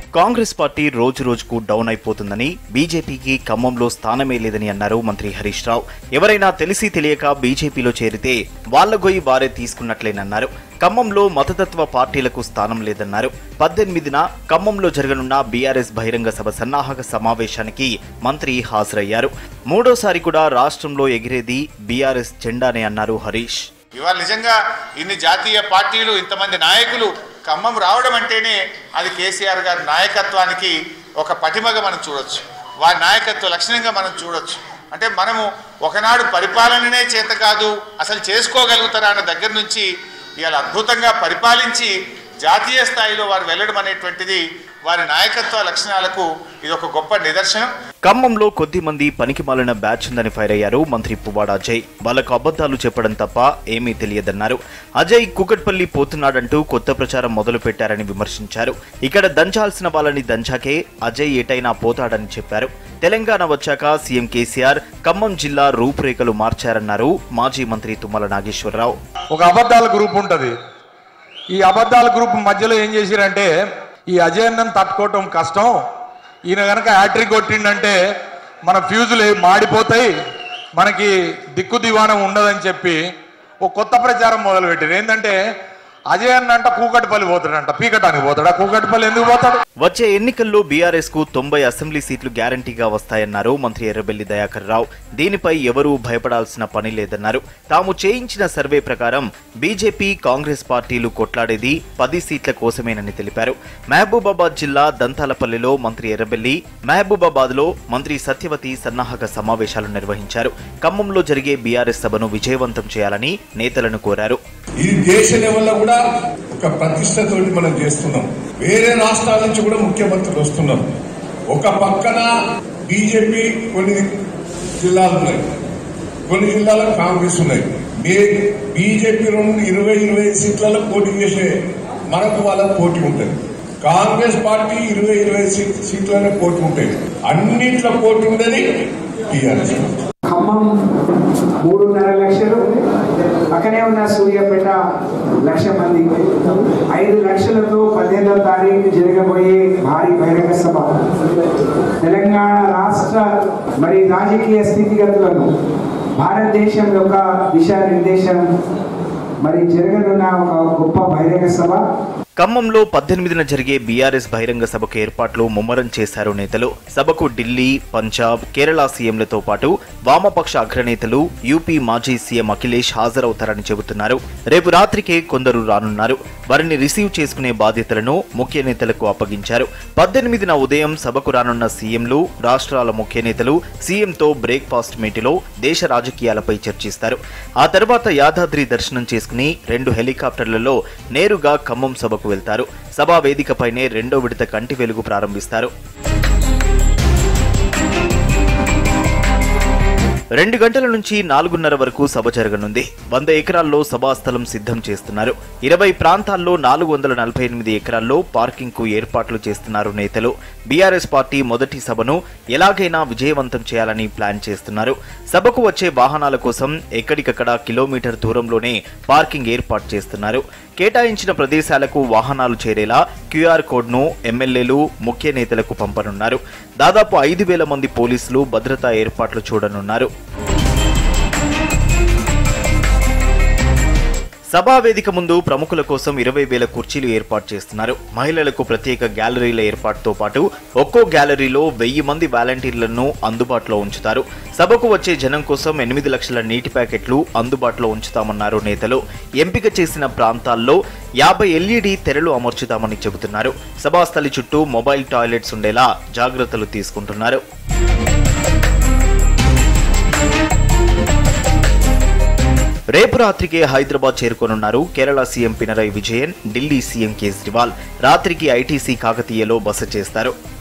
Congress party రోజు రోజుకు down అయిపోతుందని బీజేపీకి ఖమ్మంలో స్థానమే లేదని అన్నారు మంత్రి హరీష్ రావు ఎవరైనా తెలిసి తెలియక బీజేపీలో చేరితే వాళ్ల గొయ్యి వారే తీసుకున్నట్లేనన్నారు ఖమ్మంలో మతతత్వ పార్టీలకు స్థానం లేదన్నారు పద్దెనిమిదిన ఖమ్మంలో జరగనున్న బీఆర్ఎస్ బహిరంగ సభ సన్నాహక సమావేశానికి మంత్రి హాజరయ్యారు మూడోసారి కూడా రాష్ట్రంలో ఎగిరేది బీఆర్ఎస్ జెండానే అన్నారు హరీష్ ఇవాళ నిజంగా ఇన్ని జాతీయ పార్టీలు ఇంతమంది నాయకులు ఖమ్మం రావడం అంటేనే అది కేసీఆర్ గారి నాయకత్వానికి ఒక పటిమగా మనం చూడొచ్చు వారి నాయకత్వ లక్షణంగా మనం చూడొచ్చు అంటే మనము ఒకనాడు పరిపాలననే చేత కాదు అసలు చేసుకోగలుగుతారా అన్న దగ్గర నుంచి ఇవాళ అద్భుతంగా పరిపాలించి జాతీయ స్థాయిలో వారు వెళ్ళడం అనేటువంటిది వారి నాయకత్వ లక్షణాలకు ఇది ఒక గొప్ప నిదర్శనం ఖమ్మంలో కొద్ది మంది పనికి మాలిన బ్యాచ్ ఉందని ఫైర్ అయ్యారు మంత్రి పువ్వాడ అజయ్ వాళ్లకు అబద్ధాలు చెప్పడం తప్ప ఏమీ తెలియదన్నారు అజయ్ కుకట్పల్లి పోతున్నాడంటూ కొత్త ప్రచారం మొదలు పెట్టారని విమర్శించారు ఇక్కడ దంచాల్సిన వాళ్ళని దంచాకే అజయ్ ఎటైనా పోతాడని చెప్పారు తెలంగాణ వచ్చాక సీఎం కేసీఆర్ ఖమ్మం జిల్లా రూపురేఖలు మార్చారన్నారు మాజీ మంత్రి తుమ్మల నాగేశ్వరరావు ఒక అబద్ధాల గ్రూప్ ఉంటుంది ఈ అబద్ధాల గ్రూప్ మధ్యలో ఏం చేసిరంటే ఈ అజయన్నను తట్టుకోవటం కష్టం ఈయన కనుక హ్యాట్రిక్ కొట్టిండంటే మన ఫ్యూజులు మాడిపోతాయి మనకి దిక్కు దివాణం ఉండదని చెప్పి ఒక కొత్త ప్రచారం మొదలుపెట్టారు ఏంటంటే అజయ్ అన్న అంట కూకటిపల్లి పోతాడంట పీకటానికి పోతాడా కూకటిపల్లి ఎందుకు పోతాడు వచ్చే ఎన్నికల్లో బీఆర్ఎస్ కు తొంభై అసెంబ్లీ సీట్లు గ్యారంటీగా వస్తాయన్నారు మంత్రి ఎర్రబెల్లి దయాకర్ రావు దీనిపై ఎవరూ భయపడాల్సిన పని లేదన్నారు తాము చేయించిన సర్వే ప్రకారం బీజేపీ కాంగ్రెస్ పార్టీలు కొట్లాడేది పది సీట్ల కోసమేనని తెలిపారు మహబూబాబాద్ జిల్లా దంతాలపల్లిలో మంత్రి ఎర్రబెల్లి మహబూబాబాద్ లో మంత్రి సత్యవతి సన్నాహక సమావేశాలు నిర్వహించారు ఖమ్మంలో జరిగే బీఆర్ఎస్ సభను విజయవంతం చేయాలని నేతలను కోరారు ఈ దేశ లెవెల్లో కూడా ఒక ప్రతిష్టతోటి మనం చేస్తున్నాం వేరే రాష్ట్రాల నుంచి కూడా ముఖ్యమంత్రులు వస్తున్నారు ఒక పక్కన బీజేపీ కొన్ని జిల్లాలు ఉన్నాయి కొన్ని జిల్లాలకు కాంగ్రెస్ ఉన్నాయి మీ బీజేపీ రెండు ఇరవై ఇరవై సీట్లలో పోటీ చేసే మనకు వాళ్ళకు పోటీ ఉంటుంది కాంగ్రెస్ పార్టీ ఇరవై ఇరవై సీట్ సీట్లనే పోటీ ఉంటాయి అన్నింటిలో పోటీ ఉండేది టీఆర్ఎస్ ఖమ్మం మూడున్నర లక్షలు పక్కనే ఉన్న సూర్యాపేట లక్ష మంది ఐదు లక్షలతో పదిహేనవ తారీఖు జరగబోయే భారీ బహిరంగ సభ తెలంగాణ రాష్ట్ర మరి రాజకీయ స్థితిగతులను భారతదేశం యొక్క దిశానిర్దేశం మరి జరగనున్న ఒక గొప్ప బహిరంగ సభ ఖమ్మంలో పద్దెనిమిదిన జరిగే బీఆర్ఎస్ బహిరంగ సభకు ఏర్పాట్లు ముమ్మరం చేశారు నేతలు సభకు ఢిల్లీ పంజాబ్ కేరళ సీఎంలతో పాటు వామపక్ష అగ్రనేతలు యూపీ మాజీ సీఎం అఖిలేష్ హాజరవుతారని చెబుతున్నారు రేపు రాత్రికే కొందరు రానున్నారు వారిని రిసీవ్ చేసుకునే బాధ్యతలను ముఖ్య నేతలకు అప్పగించారు పద్దెనిమిదిన ఉదయం సభకు రానున్న సీఎంలు రాష్ట్రాల ముఖ్య నేతలు సీఎంతో బ్రేక్ఫాస్ట్ మీటిలో దేశ రాజకీయాలపై చర్చిస్తారు ఆ తర్వాత యాదాద్రి దర్శనం చేసుకుని రెండు హెలికాప్టర్లలో నేరుగా ఖమ్మం సభకు వెళ్తారు సభా వేదికపైనే రెండో విడత కంటి వెలుగు ప్రారంభిస్తారు రెండు గంటల నుంచి నాలుగున్నర వరకు సభ జరగనుంది వంద ఎకరాల్లో సభాస్థలం సిద్ధం చేస్తున్నారు ఇరవై ప్రాంతాల్లో నాలుగు వందల నలభై ఎనిమిది ఎకరాల్లో పార్కింగ్ కు ఏర్పాట్లు చేస్తున్నారు నేతలు బీఆర్ఎస్ పార్టీ మొదటి సభను ఎలాగైనా విజయవంతం చేయాలని ప్లాన్ చేస్తున్నారు సభకు వచ్చే వాహనాల కోసం ఎక్కడికక్కడ కిలోమీటర్ దూరంలోనే పార్కింగ్ ఏర్పాటు చేస్తున్నారు కేటాయించిన ప్రదేశాలకు వాహనాలు చేరేలా క్యూఆర్ కోడ్ను ఎమ్మెల్యేలు ముఖ్య నేతలకు పంపనున్నారు దాదాపు ఐదు వేల మంది పోలీసులు భద్రతా ఏర్పాట్లు చూడనున్నారు సభా వేదిక ముందు ప్రముఖుల కోసం ఇరవై వేల కుర్చీలు ఏర్పాటు చేస్తున్నారు మహిళలకు ప్రత్యేక గ్యాలరీల ఏర్పాటుతో పాటు ఒక్కో గ్యాలరీలో వెయ్యి మంది వాలంటీర్లను అందుబాటులో ఉంచుతారు సభకు వచ్చే జనం కోసం ఎనిమిది లక్షల నీటి ప్యాకెట్లు అందుబాటులో ఉంచుతామన్నారు నేతలు ఎంపిక చేసిన ప్రాంతాల్లో యాభై ఎల్ఈడి తెరలు అమర్చుతామని చెబుతున్నారు సభాస్థలి చుట్టూ మొబైల్ టాయిలెట్స్ ఉండేలా జాగ్రత్తలు తీసుకుంటున్నారు రేపు రాత్రికి హైదరాబాద్ చేరుకోనున్నారు కేరళ సీఎం పినరయ్ విజయన్ ఢిల్లీ సీఎం కేజ్రీవాల్ రాత్రికి ఐటీసీ కాకతీయలో బస చేస్తారు